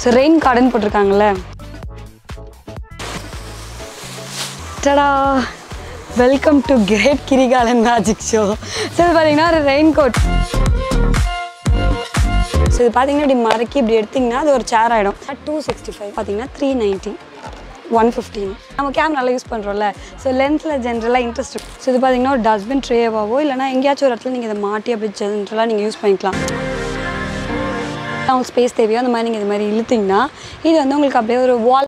so rain garden போட்டிருக்காங்கல்ல ta-da welcome to great Kirikalan magic show so இது பார்த்தீங்கன்னா ஒரு ரெயின் கோட் ஸோ இது பார்த்தீங்கன்னா இப்படி மறக்கி இப்படி எடுத்திங்கன்னா அது ஒரு சேர் ஆகிடும் டூ சிக்ஸ்டி ஃபைவ் பார்த்தீங்கன்னா த்ரீ நைன்ட்டி ஒன் ஃபிஃப்டீன் நம்ம கேமராலாம் யூஸ் பண்ணுறோம்ல ஸோ லென்ஸில் ஜென்ரலாக இன்ட்ரெஸ்ட் இருக்கும் ஸோ இது பார்த்தீங்கன்னா ஒரு டஸ்ட்பின் ட்ரேவாவோ இல்லைனா எங்கேயாச்சும் ஒரு இடத்துல நீங்கள் இதை மாட்டி அப்படி ஜென்ரலாக நீங்கள் யூஸ் பண்ணிக்கலாம் உங்களுக்கு ஸ்பேஸ் தேவையோ அந்த மாதிரி நீங்கள் இது மாதிரி இழுத்தீங்கன்னா இது வந்து உங்களுக்கு அப்படியே ஒரு வால்